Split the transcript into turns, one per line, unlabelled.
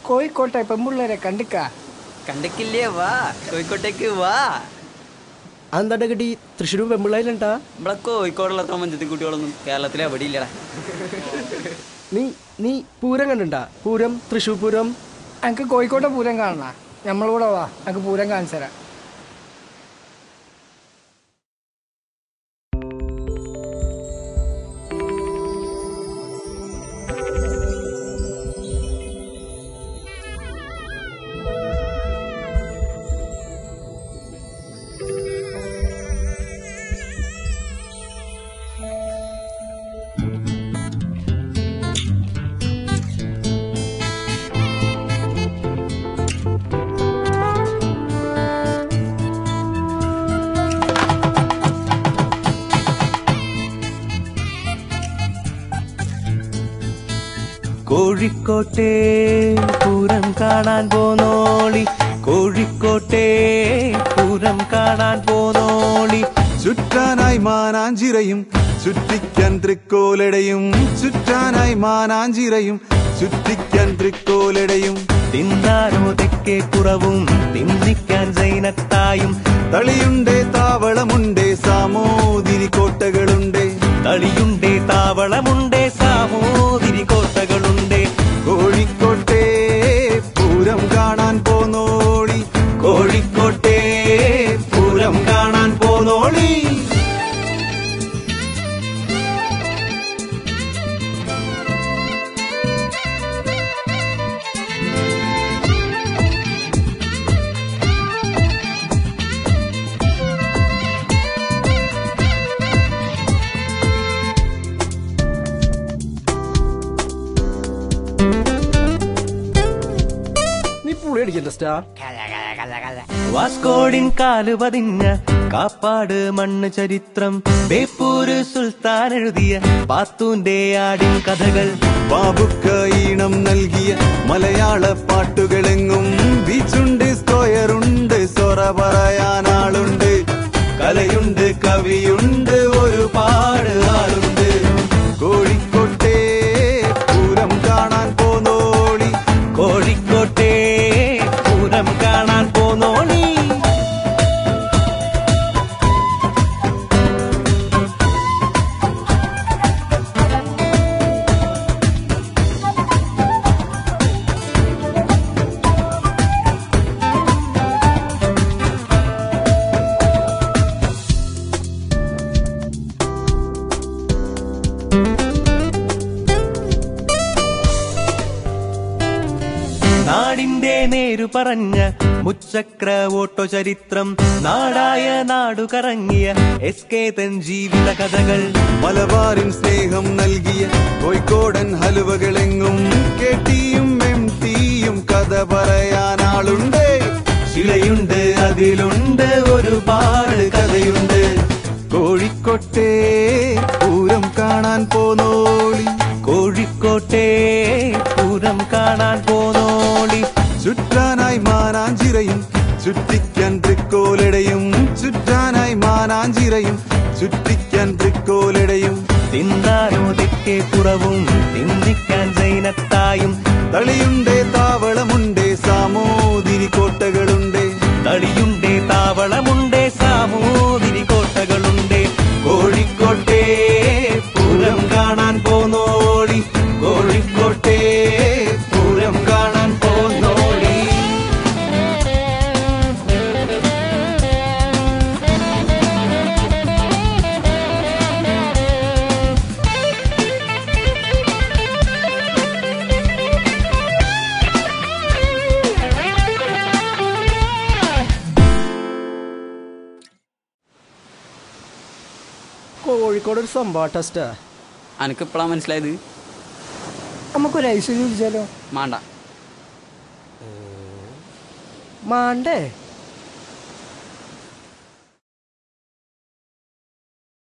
കോഴിക്കോട്ടെ പെമ്പിള്ളേരെ കണ്ടിക്ക
കണ്ടിക്കില്ലേ വാ കോഴിക്കോട്ടേക്ക് വാ
അതെന്താ കിട്ടി തൃശ്ശൂർ പെമ്പിള്ളേരുണ്ടാ
നമ്മളെ കോഴിക്കോടുള്ള അത്ര മഞ്ചത്തി കുട്ടികളൊന്നും കേരളത്തിൽ എവിടെ ഇല്ലടാ
നീ നീ പൂരം കണ്ടിണ്ടാ പൂരം തൃശ്ശൂർ പൂരം
എനിക്ക് കോഴിക്കോട്ടെ പൂരം കാണണ നമ്മളിവിടെ വാ എനിക്ക് പൂരം കാണിച്ചു തരാം
കോഴിക്കോട്ടെ പൂരം കാണാൻ പോന്നോളി കോഴിക്കോട്ടെ പൂരം കാണാൻ പോന്നോളി
ചുറ്റാനായി മാനാഞ്ചിറയും ചുറ്റിക്കാൻ തൃക്കോലടയും ചുറ്റാനായി മാനാഞ്ചിറയും ചുറ്റിക്കാൻ തൃക്കോലടയും
തിന്നാനോ തെക്കേ കുറവും തിന്നിക്കാൻ സൈനത്തായും
തളിയുണ്ടേ താവളമുണ്ടേ സാമോദിരി കോട്ടകളുണ്ടേ
തളിയുണ്ടേ താവളമുണ്ടേ സാമോതിരി കോട്ടകളുണ്ടേ
കോഴിക്കോട്ടെ പൂരം കാണാൻ പോന്നോളി
കോഴിക്കോട്ടെ പൂരം കാണാൻ പോന്നോളി
നീ പുളി അടിക്കണ്ട സ്റ്റാർ
വാസ്കോടിൻ കാല് പതിഞ്ഞ കാപ്പാട് മണ്ണ് ചരിത്രം ബേപ്പൂര് സുൽത്താൻ എഴുതിയ പാത്തൂന്റെ ആടിൻ കഥകൾ
ബാബുക്ക ഈണം നൽകിയ മലയാള പാട്ടുകളെങ്ങും ബീച്ചുണ്ട് സ്ക്വയറുണ്ട് സൊറ പറയാനാളുണ്ട് കലയുണ്ട് കവിയുണ്ട് ഒരുപാട് ആളുണ്ട് കോഴിക്കോട്ടെ പൂരം കാണാൻ പോന്നോളി
കോഴിക്കോട്ടെ പൂരം കാണാൻ പോന്നോളി നാടിന്റെ നേരു പറഞ്ഞ മുച്ചക്ര ഓട്ടോ ചരിത്രം നാടായ നാടു കറങ്ങിയ എസ് കെ തൻ ജീവിത കഥകൾ
മലബാറിൻ സ്നേഹം നൽകിയ കോഴിക്കോടൻ ഹലുവകളെങ്ങും കെട്ടിയും എം ടിയും കഥ പറയാനാളുണ്ട്
ശിലയുണ്ട് അതിലുണ്ട് ഒരുപാട് കഥയുണ്ട്
കോഴിക്കോട്ടെ പൂരം കാണാൻ പോന്നോളി
കോഴിക്കോട്ടെ പൂരം കാണാൻ പോന്നോളി
ചുറ്റാനായി മാനാഞ്ചിറയും ചുറ്റിക്കാൻ തൃക്കോലടയും ചുറ്റാനായി മാനാഞ്ചിറയും ചുറ്റിക്കാൻ തൃക്കോലടയും
തിന്നാനോ തെക്കേ കുറവും തിന്നിക്കാൻ സൈനത്തായും
തളിയുണ്ടേ താവളമുണ്ടേ സാമോദിരി കോട്ടകളുണ്ടേ
തളിയുണ്ടേ താവളമുണ്ടേ സാമൂതിരി കോട്ടകളുണ്ടേ കോഴിക്കോട്ടെ പൂരം കാണാൻ പോന്നോളി കോഴിക്കോട്ടെ പൂരം കാണാൻ പോന്നോളി
കോഴിക്കോട് ഒരു സംഭവ ടെസ്റ്റാ
അനക്ക് ഇപ്പഴാ മനസ്സിലായത്
നമുക്കൊരു ഐശ്വര്യം കുടിച്ചാലോ
മാണ്ട
മാണ്ടേ